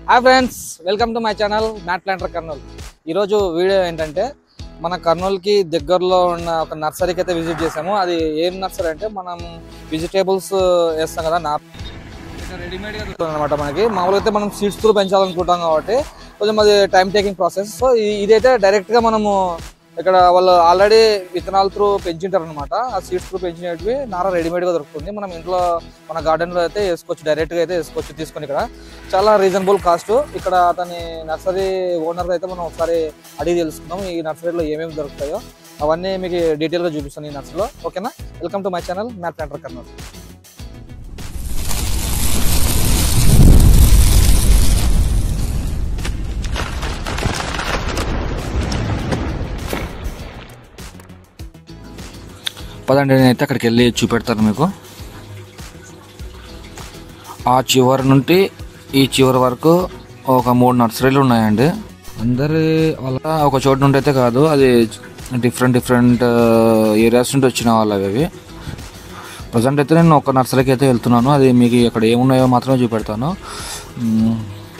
Hi friends welcome to my channel mat planter Kurnool ఈరోజు video ఏంటంటే మన కర్నూలుకి దగ్గరలో ఉన్న ఒక నర్సరీకి అయితే విజిట్ చేసాము అది ఏం నర్సరీ అంటే మనం వెజిటేబుల్స్ వేస్తాం కదా నా రెడీమేడ్గా దొరుకుతుంది అనమాట మనకి మామూలుగా అయితే మనం సీడ్స్ త్రూ పెంచాలనుకుంటాం కాబట్టి కొంచెం అది టైం టేకింగ్ ప్రాసెస్ సో ఇదైతే డైరెక్ట్గా మనము ఇక్కడ వాళ్ళు ఆల్రెడీ విత్తనాల త్రూ పెంచింటారు అనమాట ఆ సీడ్స్ త్రూ పెంచినవి నార రెడీమేడ్గా దొరుకుతుంది మనం ఇంట్లో మన గార్డెన్లో అయితే వేసుకోవచ్చు డైరెక్ట్గా అయితే వేసుకోవచ్చు తీసుకొని ఇక్కడ చాలా రీజనబుల్ కాస్ట్ ఇక్కడ అతని నర్సరీ ఓనర్ అయితే మనం ఒకసారి అడిగి తెలుసుకుందాం ఈ నర్సరీలో ఏమేమి దొరుకుతాయో అవన్నీ మీకు డీటెయిల్గా చూపిస్తాను ఈ నర్సరీలో ఓకేనా welcome to my channel mat planter Kurnool పదండి నేనైతే అక్కడికి వెళ్ళి చూపెడతాను మీకు ఆ చివరి నుండి ఈ చివరి వరకు ఒక మూడు నర్సరీలు ఉన్నాయండి అందరి వల్ల ఒక చోటు నుండి అయితే కాదు అది డిఫరెంట్ డిఫరెంట్ ఏరియాస్ నుండి వచ్చిన వాళ్ళవి అవి ప్రజెంట్ అయితే నేను ఒక నర్సరీకి అయితే వెళ్తున్నాను అది మీకు అక్కడ ఏమున్నాయో మాత్రమే చూపెడతాను మ్మ్.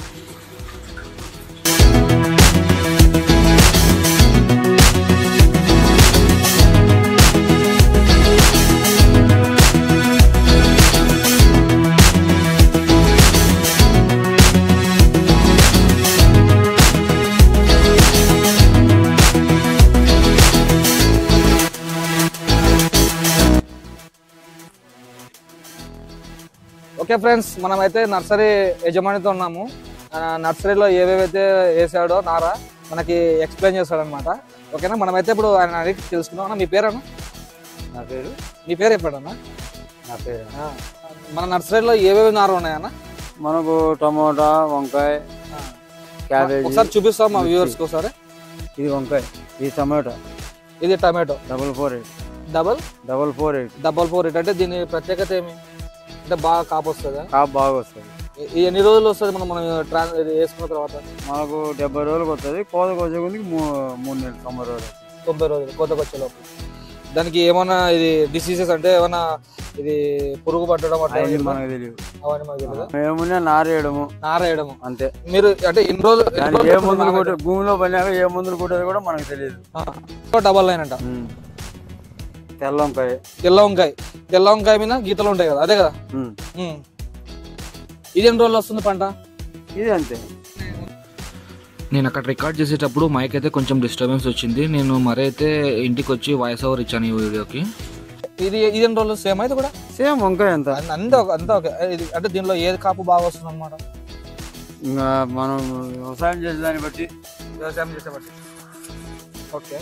ఓకే ఫ్రెండ్స్ మనమైతే నర్సరీ యజమానితో ఉన్నాము ఆ, నర్సరీలో ఏవేవైతే వేసాడో నారా మనకి ఎక్స్ప్లెయిన్ చేస్తాడనమాట ఓకేనా మనమైతే ఇప్పుడు ఆయన అడిగి తెలుసుకుందాం అన్న, మీ పేరేనా నా పేరు మీ పేరు చెప్పాడన్నా నా పేరు ఆ, మన నర్సరీలో ఏవేవి నార ఉన్నాయన్న మనకు టమోటా వంకాయ ఆ, క్యాబేజీ ఒకసారి చూపిస్తాం మా వ్యూవర్స్కి ఒకసారి ఇది వంకాయ ఇది టమాటా ఇది tomato double four eight double double four eight double four eight అంటే దీని ప్రత్యేకత ఏమి అంటే బాగా కాపు వస్తుందా కాపు బాగా వస్తుంది ఈ- ఈ ఎన్ని రోజులు వస్తుంది మనం మనం ట్రాన్ ఇది వేసుకున్న తర్వాత మనకు డెబ్బై రోజులకు వస్తుంది కోతకు వచ్చే కొద్దికి మూ మూడు నెలలు తొంభై రోజులు తొంభై రోజులు కొత్తకు వచ్చే లోపు దానికి ఏమన్నా ఇది డిసీజెస్ అంటే ఏమన్నా ఇది పురుగు పట్టడం అట్లా అవన్నీ ఏమన్నా? మనకు తెలియదు అవన్నీ మనకు తెలియదా? ఏమున్నా నారేయడము నారేయడము అంతే మీరు అంటే ఇన్ని రోజులు ఎన్ని దానికి రోజులు ఏ మందులు నారేయడం? కొట్టే భూమిలో పడినాక ఏ మందులు కొట్టేది కూడా మనకు తెలియదు ఆ, డబల్ లైన్ అంట ఉమ్. తెల్ల వంకాయ తెల్ల వంకాయ తెల్ల వంకాయ మీద గీతలు ఉంటాయి కదా అదే కదా ఉమ్. ఉమ్. ఇది ఎన్ని రోజులు వస్తుంది పంట ఇది అంతే నేను అక్కడ రికార్డ్ చేసేటప్పుడు మైక్ అయితే కొంచెం డిస్టర్బెన్స్ వచ్చింది నేను మరీ అయితే ఇంటికి వచ్చి వాయిస్ ఓవర్ ఇచ్చాను ఈ వీడియోకి ఇది ఇది ఎన్ని రోజులు సేమ్ అయితే కూడా సేమ్ వంకాయ అంత అంతా ఒక- అంతా ఓకే ఇది అంటే దీనిలో ఏది కాపు బాగా వస్తుంది అనమాట ఇంకా మనం వ్యవసాయం చేసే దాన్ని బట్టి వ్యవసాయం చేసేవాటి ఓకే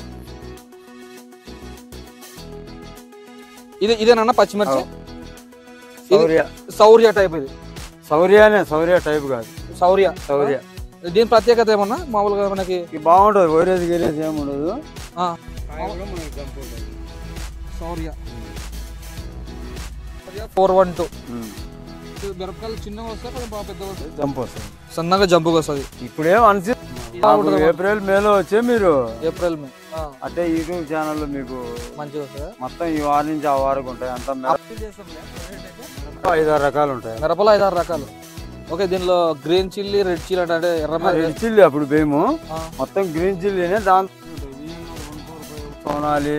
ఇది ఇదేనన్నా పచ్చిమిర్చి ఇది సౌర్య శౌర్య టైప్ ఇది సౌర్యనే సౌర్య టైప్ కాదు శౌర్య సౌర్య దీని ప్రత్యేకత ఏమన్నా మామూలుగా మనకి ఇది బాగుంటుంది వైరస్ గిరేజ్ ఏమి ఉండదు ఆ, Saurya Shaurya four one two మిరపకాయలు చిన్నగా వస్తాయి కొంచెం బాగా పెద్దగా వస్తాయి జంప్ వస్తుంది సన్నగా జంపుగా వస్తుంది ఇప్పుడేం అనిసి ఏప్రిల్ మేలో వచ్చే మీరు ఏప్రిల్ మే ఆ, అంటే యూట్యూబ్ ఛానల్లో మీకు మంచిగా వస్తుందా మొత్తం ఈ వారం నుంచి ఆ వారకు ఉంటాయి అంతా ఐదారు రకాలు ఉంటాయి మిరపలో ఐదారు రకాలు ఓకే దీనిలో గ్రీన్ చిల్లీ రెడ్ చిల్లీ అంటే ఎర్ర మిరప- రెడ్ చిల్లీ అప్పుడు భయము ఆ, మొత్తం గ్రీన్ చిల్లీనే దాంతో సోనాలి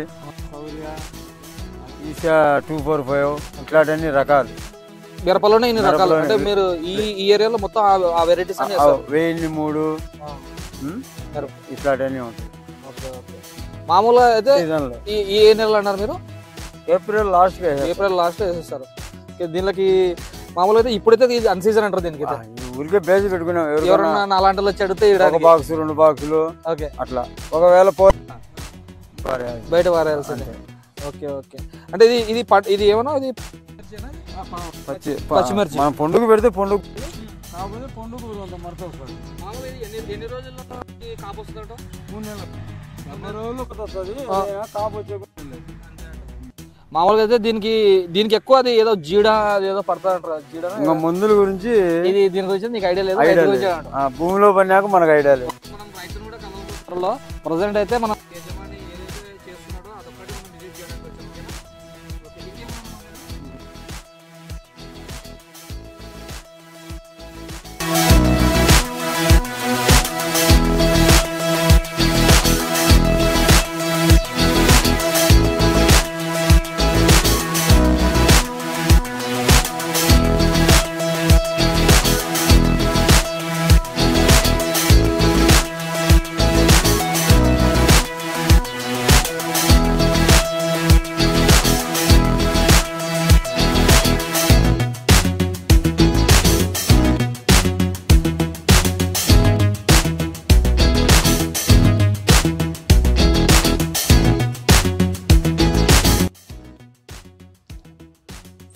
ఈసా టూ ఫోర్ ఫైవ్ ఇట్లాంటి రకాలు మిరపలోనే ఇన్ని రకాలు మిరపలోనే అంటే మీరు ఈ ఈ ఏరియాలో మొత్తం ఆ- ఆ వెరైటీస్ అన్ని ఆ వేస్తారు వెయ్యి మూడు ఆ, ఉమ్, మిరప ఇట్లాంటివన్నీ ఉంటాయి ఓకే ఓకే మామూలుగా అయితే సీజన్లో ఈ ఈ ఏ నెలలు అన్నారు మీరు ఏప్రిల్ లాస్ట్ ఏప్రిల్ లాస్ట్ వేసేస్తారు ఓకే, దీనికి మామూలుగా అయితే ఇప్పుడైతే ఇది అన్ సీజన్ అంటారు దీనికి అయితే. ఊరికే బేసి పెట్టుకున్నాం ఎవరికైనా ఎవరన్నా నా అలాంటి వాళ్ళు వచ్చి అడిగితే ఒక ఇవ్వడానికి. బాక్స్ రెండు బాక్సులు ఓకే అట్లా ఒకవేళ పో సరే. బయట పారేయాల్సిందే ఓకే ఓకే అంటే ఇది ఇది పట్- ఇది ఏమన్నా ఇది పచ్చి పచ్చిమిర్చి. మనం పండుగ పెడితే పండుగ కాకపోతే పండుగ కొంత మరత వస్తుంది ఎన్ని రోజుల్లో కాపు వస్తుందట మూడు నెలలు డెబ్బై రోజులు ఒకటి వస్తుంది ఆ. ఏదైనా కాపు వచ్చే కూడా లేదు. మామూలుగా అయితే దీనికి దీనికి ఎక్కువ అది ఏదో జీడ అది ఏదో పడతాడంటారు జీడ ఇంకా మందుల గురించి ఇది దీని గురించి నీకు ఐడియా లేదు ఐడియా రైతు లేదు. గురించి అంటారు. ఆ, భూమిలో పడినాక మనకు ఐడియా లేదు మనం రైతును కూడా కలవలో ప్రజెంట్ అయితే మనం యజమాని ఏదైతే చేస్తున్నాడో అదొక్కటి మనం విజిట్ చేయడానికి వచ్చాం ఓకేనా? ఓకే, ఇంకేమన్నా ఉన్నాయా?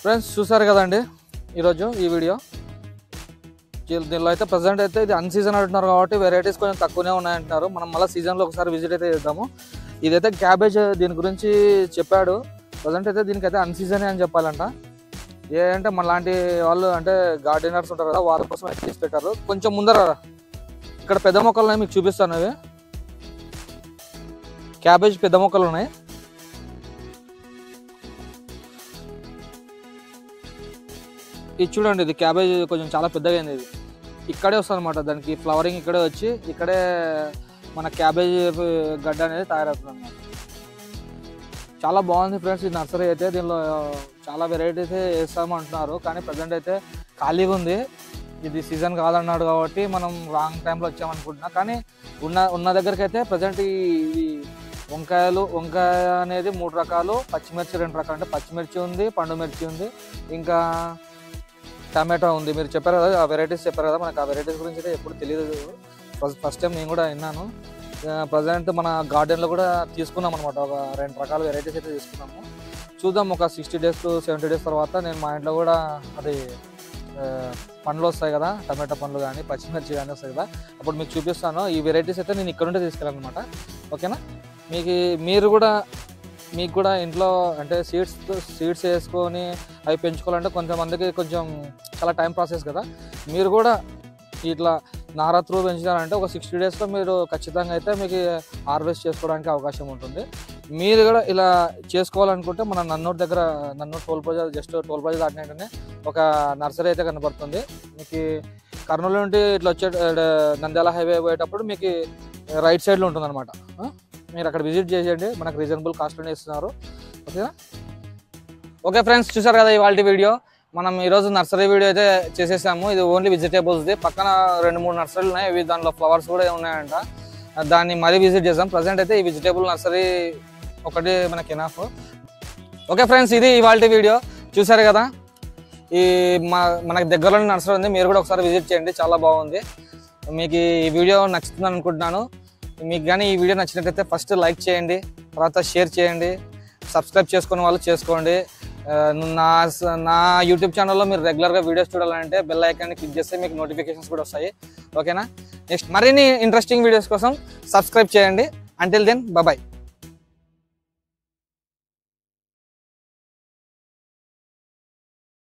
ఫ్రెండ్స్ చూసారు కదండి ఈరోజు ఈ వీడియో దీని- దీనిలో అయితే ప్రజెంట్ అయితే ఇది అన్ సీజన్ అంటున్నారు కాబట్టి వెరైటీస్ కొంచెం తక్కువనే ఉన్నాయంటున్నారు మనం మళ్ళీ సీజన్లో ఒకసారి విజిట్ అయితే చేద్దాము ఇదైతే క్యాబేజ్ దీని గురించి చెప్పాడు ప్రజెంట్ అయితే దీనికైతే అన్ సీజనే అని చెప్పాలంట ఏ అంటే మన లాంటి వాళ్ళు అంటే గార్డెనర్స్ ఉంటారు కదా వాళ్ళ కోసం అయితే తీసి పెట్టారు కొంచెం ముందర రా. ఇక్కడ పెద్ద మొక్కలు ఉన్నాయి మీకు చూపిస్తాను అవి క్యాబేజ్ పెద్ద మొక్కలు ఉన్నాయి ఇది చూడండి ఇది క్యాబేజ్ కొంచెం చాలా పెద్దగా అయింది ఇది ఇక్కడే వస్తుంది అనమాట దానికి ఫ్లవరింగ్ ఇక్కడే వచ్చి ఇక్కడే మన క్యాబేజ్ గడ్డ అనేది తయారవుతుంది అనమాట చాలా బాగుంది ఫ్రెండ్స్ ఈ నర్సరీ అయితే దీనిలో చాలా వెరైటీస్ వేస్తాము అంటున్నారు కానీ ప్రజెంట్ అయితే ఖాళీగా ఉంది ఇది సీజన్ కాదన్నాడు కాబట్టి మనం రాంగ్ టైంలో వచ్చామనుకుంటున్నా కానీ ఉన్న ఉన్న దగ్గరికి అయితే ప్రజెంట్ ఈ ఈ వంకాయలు వంకాయ అనేది మూడు రకాలు పచ్చిమిర్చి రెండు రకాలు అంటే పచ్చిమిర్చి ఉంది పండు మిర్చి ఉంది ఇంకా టమాటో ఉంది మీరు చెప్పారు కదా ఆ వెరైటీస్ చెప్పారు కదా మనకు ఆ వెరైటీస్ గురించి అయితే ఎప్పుడు తెలియదు ఫస్ట్ ఫస్ట్ టైం నేను కూడా విన్నాను ప్రజెంట్ మన గార్డెన్లో కూడా తీసుకున్నాం అనమాట ఒక రెండు రకాల వెరైటీస్ అయితే తీసుకున్నాము చూద్దాం ఒక sixty days to seventy days తర్వాత నేను మా ఇంట్లో కూడా అది ఆ, పండ్లు వస్తాయి కదా టమాటో పండ్లు కానీ పచ్చిమిర్చి కానీ వస్తాయి కదా అప్పుడు మీకు చూపిస్తాను ఈ వెరైటీస్ అయితే నేను ఇక్కడ నుండి తీసుకెళ్ళాలన్నమాట ఓకేనా మీకు మీరు కూడా మీకు కూడా ఇంట్లో అంటే సీడ్స్ సీడ్స్ వేసుకొని అవి పెంచుకోవాలంటే కొంతమందికి కొంచెం చాలా టైం ప్రాసెస్ కదా మీరు కూడా ఇట్లా నారా త్రూ పెంచారంటే ఒక సిక్స్టీ డేస్లో మీరు ఖచ్చితంగా అయితే మీకు హార్వెస్ట్ చేసుకోవడానికి అవకాశం ఉంటుంది మీరు కూడా ఇలా చేసుకోవాలనుకుంటే మన నన్నూరు దగ్గర Nannur toll plaza just toll plaza దాటినట్టునే ఒక నర్సరీ అయితే కనబడుతుంది మీకు కర్నూలు నుండి ఇట్లా వచ్చే ఆ, నంద్యాల హైవే పోయేటప్పుడు మీకు రైట్ సైడ్లో ఉంటుంది అనమాట మీరు అక్కడ విజిట్ చేసేయండి మనకు రీజనబుల్ కాస్ట్లోనే ఇస్తున్నారు ఓకేనా ఓకే ఫ్రెండ్స్ చూసారు కదా ఇవాళ వీడియో మనం ఈరోజు నర్సరీ వీడియో అయితే చేసేసాము ఇది ఓన్లీ వెజిటేబుల్స్ది పక్కన రెండు మూడు నర్సరీలు ఉన్నాయి ఇవి దాంట్లో ఫ్లవర్స్ కూడా ఉన్నాయంట దాన్ని మరీ విజిట్ చేసాం ప్రజెంట్ అయితే ఈ వెజిటేబుల్ నర్సరీ ఒకటి మనకి ఎనాఫ్ ఓకే ఫ్రెండ్స్ ఇది ఇవాళ వీడియో చూసారు కదా ఈ మా మనకి దగ్గరలోనే నర్సరీ ఉంది మీరు కూడా ఒకసారి విజిట్ చేయండి చాలా బాగుంది మీకు ఈ వీడియో నచ్చుతుంది అనుకుంటున్నాను మీకు కానీ ఈ వీడియో నచ్చినట్లయితే ఫస్ట్ లైక్ చేయండి తర్వాత షేర్ చేయండి సబ్స్క్రైబ్ చేసుకునే వాళ్ళు చేసుకోండి ఆ, నా స- నా యూట్యూబ్ ఛానల్లో మీరు రెగ్యులర్గా వీడియోస్ చూడాలంటే బెల్ ఐకాన్ని క్లిక్ చేస్తే మీకు నోటిఫికేషన్స్ కూడా వస్తాయి ఓకేనా నెక్స్ట్ మరిన్ని ఇంట్రెస్టింగ్ వీడియోస్ కోసం సబ్స్క్రైబ్ చేయండి అంటిల్ దెన్ బాయ్